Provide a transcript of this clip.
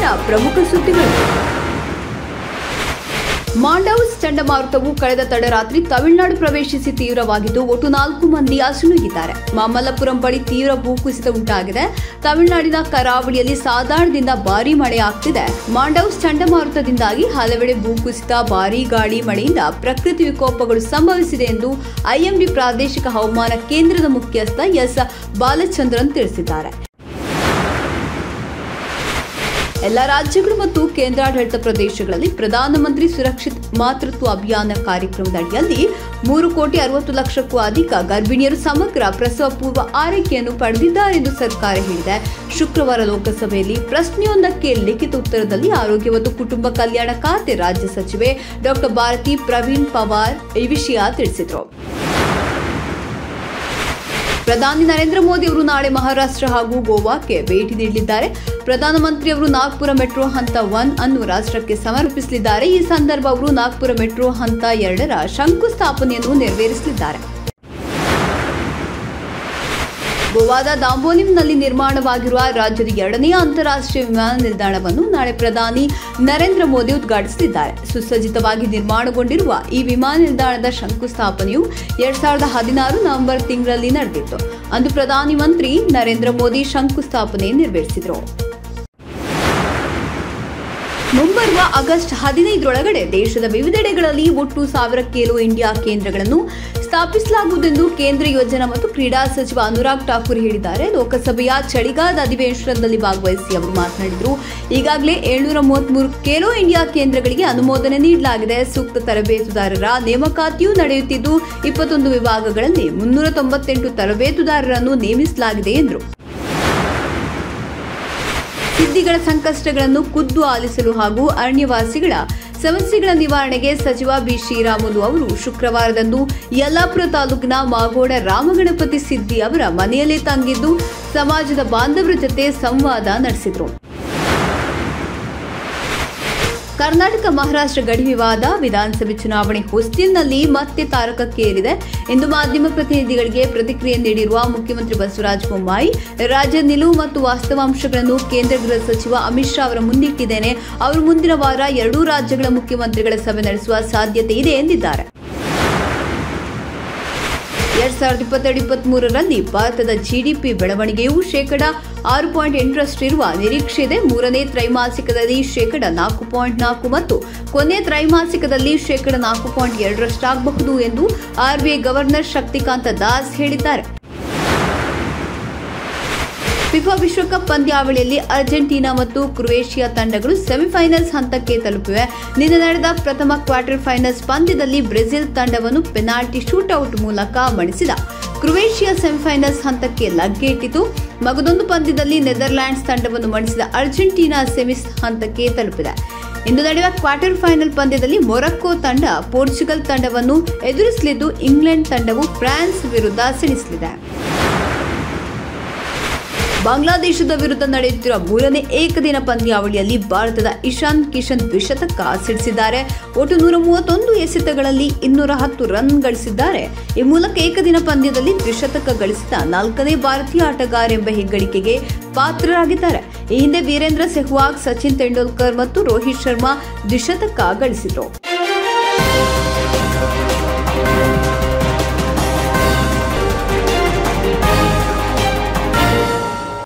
ಇವತ್ತಿನ ಪ್ರಮುಖ ಸುದ್ದಿಗಳು ಮಾಂಡೌಸ್ ಚಂಡಮಾರುತವು ಕಳೆದ ತಡರಾತ್ರಿ ತಮಿಳುನಾಡು ಪ್ರವೇಶಿಸಿ ತೀವ್ರವಾಗಿದ್ದು ಒಟ್ಟು ನಾಲ್ಕು ಮಂದಿ ಅಸುನೀಗಿದ್ದಾರೆ ಮಾಮಲ್ಲಪುರಂ ಬಳಿ ತೀವ್ರ ಭೂಕುಸಿತ ಉಂಟಾಗಿದೆ ತಮಿಳುನಾಡಿನ ಕರಾವಳಿಯಲ್ಲಿ ಸಾಧಾರಣದಿಂದ ಭಾರೀ ಮಳೆ ಆಗ್ತಿದೆ ಮಾಂಡೌಸ್ ಚಂಡಮಾರುತದಿಂದಾಗಿ ಹಲವೆಡೆ ಭೂಕುಸಿತ ಭಾರೀ ಗಾಳಿ ಮಳೆಯಿಂದ ಪ್ರಕೃತಿ ವಿಕೋಪಗಳು ಸಂಭವಿಸಿದೆ ಎಂದು ಐಎಂಡಿ ಪ್ರಾದೇಶಿಕ ಹವಾಮಾನ ಕೇಂದ್ರದ ಮುಖ್ಯಸ್ಥ ಎಸ್ ಬಾಲಚಂದ್ರನ್ ತಿಳಿಸಿದ್ದಾರೆ ಎಲ್ಲ ರಾಜ್ಯಗಳು ಮತ್ತು ಕೇಂದ್ರಾಡಳಿತ ಪ್ರದೇಶಗಳಲ್ಲಿ ಪ್ರಧಾನಮಂತ್ರಿ ಸುರಕ್ಷಿತ್ ಮಾತೃತ್ವ ಅಭಿಯಾನ ಕಾರ್ಯಕ್ರಮದ ಅಡಿಯಲ್ಲಿ ಮೂರು ಕೋಟಿ ಅರವತ್ತು ಲಕ್ಷಕ್ಕೂ ಅಧಿಕ ಗರ್ಭಿಣಿಯರು ಸಮಗ್ರ ಪ್ರಸವ ಪೂರ್ವ ಆರೈಕೆಯನ್ನು ಪಡೆದಿದ್ದಾರೆ ಎಂದು ಸರ್ಕಾರ ಹೇಳಿದೆ ಶುಕ್ರವಾರ ಲೋಕಸಭೆಯಲ್ಲಿ ಪ್ರಶ್ನೆಯೊಂದಕ್ಕೆ ಲಿಖಿತ ಉತ್ತರದಲ್ಲಿ ಆರೋಗ್ಯ ಮತ್ತು ಕುಟುಂಬ ಕಲ್ಯಾಣ ಖಾತೆ ರಾಜ್ಯ ಸಚಿವೆ ಡಾಕ್ಟರ್ ಭಾರತಿ ಪ್ರವೀಣ್ ಪವಾರ್ ಈ ವಿಷಯ ತಿಳಿಸಿದರು ಪ್ರಧಾನಿ ನರೇಂದ್ರ ಮೋದಿ ಅವರು ನಾಳೆ ಮಹಾರಾಷ್ಟ್ರ ಹಾಗೂ ಗೋವಾಕ್ಕೆ ಭೇಟಿ ನೀಡಲಿದ್ದಾರೆ ಪ್ರಧಾನಮಂತ್ರಿ ಅವರು ನಾಗ್ಪುರ ಮೆಟ್ರೋ ಹಂತ ಒನ್ ಅನ್ನು ರಾಷ್ಟ್ರಕ್ಕೆ ಸಮರ್ಪಿಸಲಿದ್ದಾರೆ ಈ ಸಂದರ್ಭ ಅವರು ನಾಗ್ಪುರ ಮೆಟ್ರೋ ಹಂತ ಎರಡರ ಶಂಕುಸ್ಥಾಪನೆಯನ್ನು ನೆರವೇರಿಸಲಿದ್ದಾರೆ ಗೋವಾದ ದಾಂಬೋಲಿಂನಲ್ಲಿ ನಿರ್ಮಾಣವಾಗಿರುವ ರಾಜ್ಯದ ಎರಡನೆಯ ಅಂತಾರಾಷ್ಟ್ರೀಯ ವಿಮಾನ ನಿಲ್ದಾಣವನ್ನು ನಾಳೆ ಪ್ರಧಾನಿ ನರೇಂದ್ರ ಮೋದಿ ಉದ್ಘಾಟಿಸಲಿದ್ದಾರೆ ಸುಸಜ್ಜಿತವಾಗಿ ನಿರ್ಮಾಣಗೊಂಡಿರುವ ಈ ವಿಮಾನ ನಿಲ್ದಾಣದ ಶಂಕುಸ್ಥಾಪನೆಯು ಎರಡ್ ಸಾವಿರದ ಹದಿನಾರು ನವೆಂಬರ್ ತಿಂಗಳಲ್ಲಿ ನಡೆದಿತ್ತು ಅಂದು ಪ್ರಧಾನಿ ಮಂತ್ರಿ ನರೇಂದ್ರ ಮೋದಿ ಶಂಕುಸ್ಥಾಪನೆ ನೆರವೇರಿಸಿದರು ಮುಂಬರುವ ಆಗಸ್ಟ್ ಹದಿನೈದರೊಳಗಡೆ ದೇಶದ ವಿವಿಧೆಡೆಗಳಲ್ಲಿ ಒಟ್ಟು ಸಾವಿರ ಖೇಲೋ ಇಂಡಿಯಾ ಕೇಂದ್ರಗಳನ್ನು ಸ್ಥಾಪಿಸಲಾಗುವುದೆಂದು ಕೇಂದ್ರ ಯೋಜನಾ ಮತ್ತು ಕ್ರೀಡಾ ಸಚಿವ ಅನುರಾಗ್ ಠಾಕೂರ್ ಹೇಳಿದ್ದಾರೆ ಲೋಕಸಭೆಯ ಚಳಿಗಾಲದ ಅಧಿವೇಶನದಲ್ಲಿ ಭಾಗವಹಿಸಿ ಅವರು ಮಾತನಾಡಿದರು ಈಗಾಗಲೇ ಏಳ್ನೂರ ಮೂವತ್ಮೂರು ಖೇಲೋ ಇಂಡಿಯಾ ಕೇಂದ್ರಗಳಿಗೆ ಅನುಮೋದನೆ ನೀಡಲಾಗಿದೆ ಸೂಕ್ತ ತರಬೇತುದಾರರ ನೇಮಕಾತಿಯೂ ನಡೆಯುತ್ತಿದ್ದು ಇಪ್ಪತ್ತೊಂದು ವಿಭಾಗಗಳಲ್ಲಿ ಮುನ್ನೂರ ತೊಂಬತ್ತೆಂಟು ತರಬೇತುದಾರರನ್ನು ನೇಮಿಸಲಾಗಿದೆ ಎಂದರು ಸಿದ್ದಿಗಳ ಸಂಕಷ್ಟಗಳನ್ನು ಖುದ್ದು ಆಲಿಸಲು ಹಾಗೂ ಅರಣ್ಯವಾಸಿಗಳ ಸಮಸ್ಯೆಗಳ ನಿವಾರಣೆಗೆ ಸಚಿವ ಬಿ ಶ್ರೀರಾಮುಲು ಅವರು ಶುಕ್ರವಾರದಂದು ಯಲ್ಲಾಪುರ ತಾಲೂಕಿನ ಮಾಗೋಡ ರಾಮಗಣಪತಿ ಸಿದ್ದಿ ಅವರ ಮನೆಯಲ್ಲೇ ತಂಗಿದ್ದು ಸಮಾಜದ ಬಾಂಧವರ ಜೊತೆ ಸಂವಾದ ನಡೆಸಿದರು ಕರ್ನಾಟಕ ಮಹಾರಾಷ್ಟ್ರ ಗಡಿ ವಿವಾದ ವಿಧಾನಸಭೆ ಚುನಾವಣೆ ಹೊಸ್ತಿಲ್ನಲ್ಲಿ ಮತ್ತೆ ತಾರಕಕ್ಕೇರಿದೆ ಎಂದು ಮಾಧ್ಯಮ ಪ್ರತಿನಿಧಿಗಳಿಗೆ ಪ್ರತಿಕ್ರಿಯೆ ನೀಡಿರುವ ಮುಖ್ಯಮಂತ್ರಿ ಬಸವರಾಜ ಬೊಮ್ಮಾಯಿ ರಾಜ್ಯ ನಿಲುವು ಮತ್ತು ವಾಸ್ತವಾಂಶಗಳನ್ನು ಕೇಂದ್ರ ಗೃಹ ಸಚಿವ ಅಮಿತ್ ಶಾ ಅವರ ಮುಂದಿಟ್ಟಿದ್ದೇನೆ ಅವರು ಮುಂದಿನ ವಾರ ಎರಡೂ ರಾಜ್ಯಗಳ ಮುಖ್ಯಮಂತ್ರಿಗಳ ಸಭೆ ನಡೆಸುವ ಸಾಧ್ಯತೆ ಇದೆ ಎಂದಿದ್ದಾರೆ ಎರಡ್ ಸಾವಿರದ ಇಪ್ಪತ್ತೆರಡು ಇಪ್ಪತ್ತ್ ಮೂರರಲ್ಲಿ ಭಾರತದ ಜಿಡಿಪಿ ಬೆಳವಣಿಗೆಯು ಶೇಕಡ ಆರು ಪಾಯಿಂಟ್ ಎಂಟರಷ್ಟಿರುವ ನಿರೀಕ್ಷೆ ಇದೆ ಮೂರನೇ ತ್ರೈಮಾಸಿಕದಲ್ಲಿ ಶೇಕಡ ನಾಲ್ಕು ಪಾಯಿಂಟ್ ನಾಲ್ಕು ಮತ್ತು ಕೊನೆಯ ತ್ರೈಮಾಸಿಕದಲ್ಲಿ ಶೇಕಡ ನಾಲ್ಕು ಪಾಯಿಂಟ್ ಎರಡರಷ್ಟಾಗಬಹುದು ಎಂದು ಆರ್ಬಿಐ ಗವರ್ನರ್ ಶಕ್ತಿಕಾಂತ ದಾಸ್ ಹೇಳಿದ್ದಾರೆ ಫಿಫಾ ವಿಶ್ವಕಪ್ ಪಂದ್ಯಾವಳಿಯಲ್ಲಿ ಅರ್ಜೆಂಟೀನಾ ಮತ್ತು ಕ್ರೊಯೇಷಿಯಾ ತಂಡಗಳು ಸೆಮಿಫೈನಲ್ಸ್ ಹಂತಕ್ಕೆ ತಲುಪಿವೆ ನಿನ್ನೆ ನಡೆದ ಪ್ರಥಮ ಕ್ವಾರ್ಟರ್ ಫೈನಲ್ಸ್ ಪಂದ್ಯದಲ್ಲಿ ಬ್ರೆಜಿಲ್ ತಂಡವನ್ನು ಪೆನಾಲ್ಟಿ ಶೂಟೌಟ್ ಮೂಲಕ ಮಣಿಸಿದ ಕ್ರೊಯೇಷಿಯಾ ಸೆಮಿಫೈನಲ್ಸ್ ಹಂತಕ್ಕೆ ಲಗ್ಗೆ ಇಟ್ಟಿತು ಮಗದೊಂದು ಪಂದ್ಯದಲ್ಲಿ ನೆದರ್ಲ್ಯಾಂಡ್ಸ್ ತಂಡವನ್ನು ಮಣಿಸಿದ ಅರ್ಜೆಂಟೀನಾ ಸೆಮಿಸ್ ಹಂತಕ್ಕೆ ತಲುಪಿದೆ ಇಂದು ನಡೆಯುವ ಕ್ವಾರ್ಟರ್ ಫೈನಲ್ ಪಂದ್ಯದಲ್ಲಿ ಮೊರಕ್ಕೋ ತಂಡ ಪೋರ್ಚುಗಲ್ ತಂಡವನ್ನು ಎದುರಿಸಲಿದ್ದು ಇಂಗ್ಲೆಂಡ್ ತಂಡವು ಫ್ರಾನ್ಸ್ ವಿರುದ್ಧ ಸೆಣಸಲಿದೆ ಬಾಂಗ್ಲಾದೇಶದ ವಿರುದ್ಧ ನಡೆಯುತ್ತಿರುವ ಮೂರನೇ ಏಕದಿನ ಪಂದ್ಯಾವಳಿಯಲ್ಲಿ ಭಾರತದ ಇಶಾನ್ ಕಿಶನ್ ದ್ವಿಶತಕ ಸಿಡಿಸಿದ್ದಾರೆ ಒಟ್ಟು ನೂರ ಮೂವತ್ತೊಂದು ಎಸೆತಗಳಲ್ಲಿ ಇನ್ನೂರ ಹತ್ತು ರನ್ ಗಳಿಸಿದ್ದಾರೆ ಈ ಮೂಲಕ ಏಕದಿನ ಪಂದ್ಯದಲ್ಲಿ ದ್ವಿಶತಕ ಗಳಿಸಿದ ನಾಲ್ಕನೇ ಭಾರತೀಯ ಆಟಗಾರ ಎಂಬ ಹೆಗ್ಗಳಿಕೆಗೆ ಪಾತ್ರರಾಗಿದ್ದಾರೆ ಈ ಹಿಂದೆ ವೀರೇಂದ್ರ ಸೆಹ್ವಾಗ್ ಸಚಿನ್ ತೆಂಡೂಲ್ಕರ್ ಮತ್ತು ರೋಹಿತ್ ಶರ್ಮಾ ದ್ವಿಶತಕ ಗಳಿಸಿದರು